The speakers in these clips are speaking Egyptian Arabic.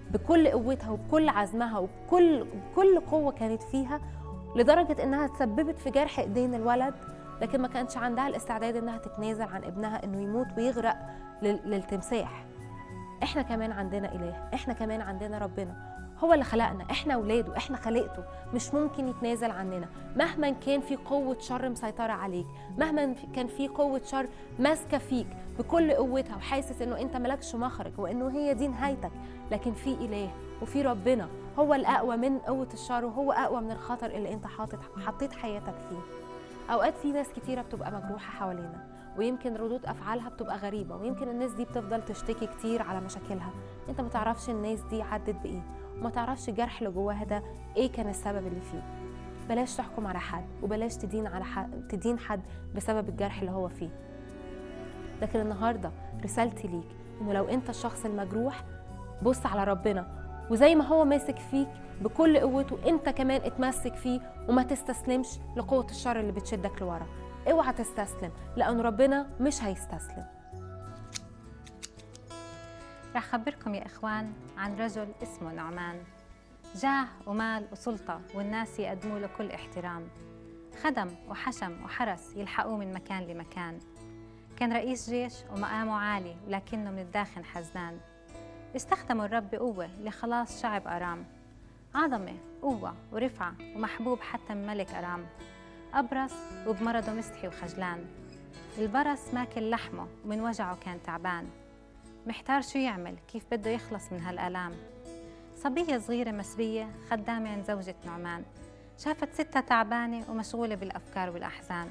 بكل قوتها وبكل عزمها وبكل بكل قوه كانت فيها لدرجه انها تسببت في جرح ايدين الولد لكن ما كانش عندها الاستعداد انها تتنازل عن ابنها انه يموت ويغرق لل- للتمساح احنا كمان عندنا اله احنا كمان عندنا ربنا هو اللي خلقنا احنا اولاده احنا خلقته مش ممكن يتنازل عننا مهما كان في قوه شر مسيطره عليك مهما في- كان في قوه شر ماسكه فيك بكل قوتها وحاسس انه انت مالكش مخرج وانه هي دي نهايتك لكن في اله وفي ربنا هو الاقوى من قوه الشر وهو اقوى من الخطر اللي انت حاطط حطيت حياتك فيه اوقات في ناس كتيره بتبقى مجروحه حوالينا ويمكن ردود افعالها بتبقى غريبه ويمكن الناس دي بتفضل تشتكي كتير على مشاكلها انت ما تعرفش الناس دي عدت بايه وما تعرفش الجرح اللي جواها ده ايه كان السبب اللي فيه بلاش تحكم على حد وبلاش تدين على حد تدين حد بسبب الجرح اللي هو فيه لكن النهارده رسالتي ليك انه لو انت الشخص المجروح بص على ربنا وزي ما هو ماسك فيك بكل قوته انت كمان اتمسك فيه وما تستسلمش لقوه الشر اللي بتشدك لورا اوعى تستسلم لان ربنا مش هيستسلم رح خبركم يا إخوان عن رجل اسمه نعمان جاه ومال وسلطة والناس يقدموا له كل احترام خدم وحشم وحرس يلحقوه من مكان لمكان كان رئيس جيش ومقامه عالي ولكنه من الداخل حزنان استخدموا الرب بقوة لخلاص شعب أرام عظمة قوة ورفعة ومحبوب حتى من ملك أرام أبرص وبمرضه مستحي وخجلان البرص ماكل لحمه ومن وجعه كان تعبان محتار شو يعمل كيف بده يخلص من هالآلام صبية صغيرة مسبية خدامة عند زوجة نعمان شافت ستها تعبانة ومشغولة بالأفكار والأحزان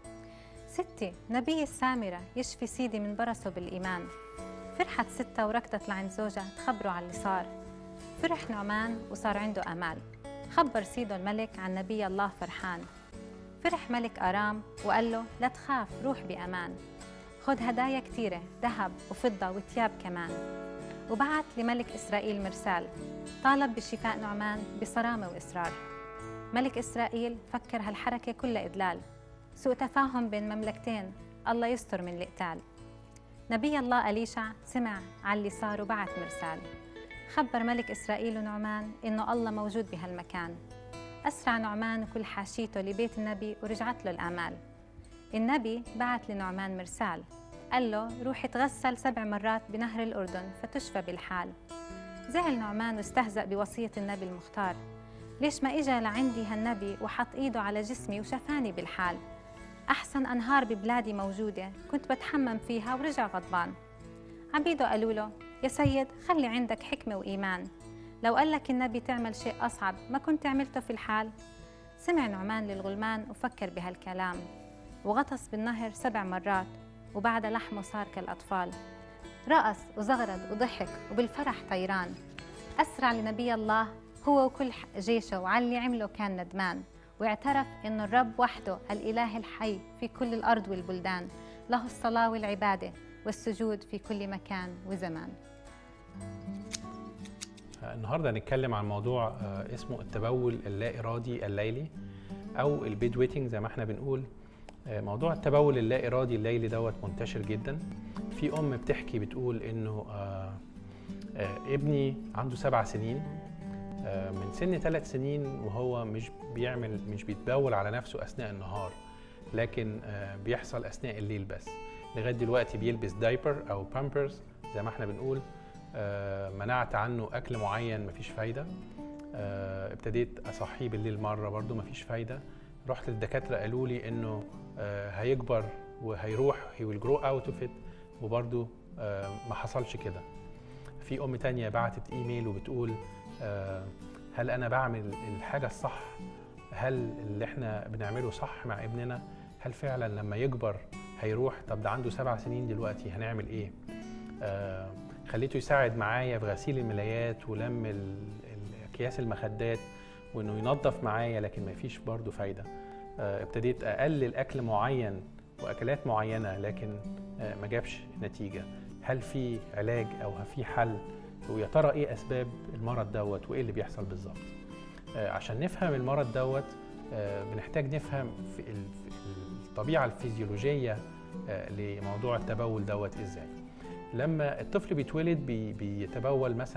ستي نبي السامرة يشفي سيدي من برصه بالإيمان فرحت ستها وركضت لعند زوجها تخبره على اللي صار فرح نعمان وصار عنده أمال خبر سيده الملك عن نبي الله فرحان فرح ملك أرام وقال له لا تخاف روح بأمان خد هدايا كتيرة ذهب وفضة وثياب كمان وبعت لملك إسرائيل مرسال طالب بشفاء نعمان بصرامة وإصرار ملك إسرائيل فكر هالحركة كلها إدلال سوء تفاهم بين مملكتين الله يستر من القتال نبي الله أليشع سمع على اللي صار وبعت مرسال خبر ملك إسرائيل ونعمان إنه الله موجود بهالمكان أسرع نعمان وكل حاشيته لبيت النبي ورجعت له الآمال النبي بعت لنعمان مرسال قال له روح تغسل سبع مرات بنهر الأردن فتشفى بالحال زعل نعمان واستهزأ بوصية النبي المختار ليش ما إجا لعندي هالنبي وحط إيده على جسمي وشفاني بالحال أحسن أنهار ببلادي موجودة كنت بتحمم فيها ورجع غضبان عبيده قالوا له يا سيد خلي عندك حكمة وإيمان لو قال لك النبي تعمل شيء أصعب ما كنت عملته في الحال سمع نعمان للغلمان وفكر بهالكلام وغطس بالنهر سبع مرات وبعد لحمه صار كالأطفال رقص وزغرد وضحك وبالفرح طيران أسرع لنبي الله هو وكل جيشه وعلى اللي عمله كان ندمان واعترف إنه الرب وحده الإله الحي في كل الأرض والبلدان له الصلاة والعبادة والسجود في كل مكان وزمان النهارده هنتكلم عن موضوع آه، اسمه التبول اللا ارادي الليلي او البيد ويتنج زي ما احنا بنقول آه، موضوع التبول اللا ارادي الليلي دوت منتشر جدا في ام بتحكي بتقول انه آه، آه، ابني عنده سبع سنين آه، من سن ثلاث سنين وهو مش بيعمل مش بيتبول على نفسه اثناء النهار لكن آه، بيحصل اثناء الليل بس لغايه دلوقتي بيلبس دايبر او بامبرز زي ما احنا بنقول آه، منعت عنه اكل معين مفيش فايده آه، ابتديت اصحيه بالليل مره برضو مفيش فايده رحت للدكاتره قالوا لي انه آه، هيكبر وهيروح he will grow out of it وبرضو آه، ما حصلش كده في ام تانية بعتت ايميل وبتقول آه، هل انا بعمل الحاجه الصح هل اللي احنا بنعمله صح مع ابننا هل فعلا لما يكبر هيروح طب ده عنده سبع سنين دلوقتي هنعمل ايه آه خليته يساعد معايا في غسيل الملايات ولم ال- ال- اكياس المخدات وانه ينظف معايا لكن ما فيش برضه فايده آه ابتديت اقلل اكل معين واكلات معينه لكن آه ما جابش نتيجه هل في علاج او في حل ويا ترى ايه اسباب المرض دوت وايه اللي بيحصل بالظبط آه عشان نفهم المرض دوت آه بنحتاج نفهم في ال- في الطبيعه الفيزيولوجيه آه لموضوع التبول دوت ازاي لما الطفل بيتولد بي بيتبول مثلا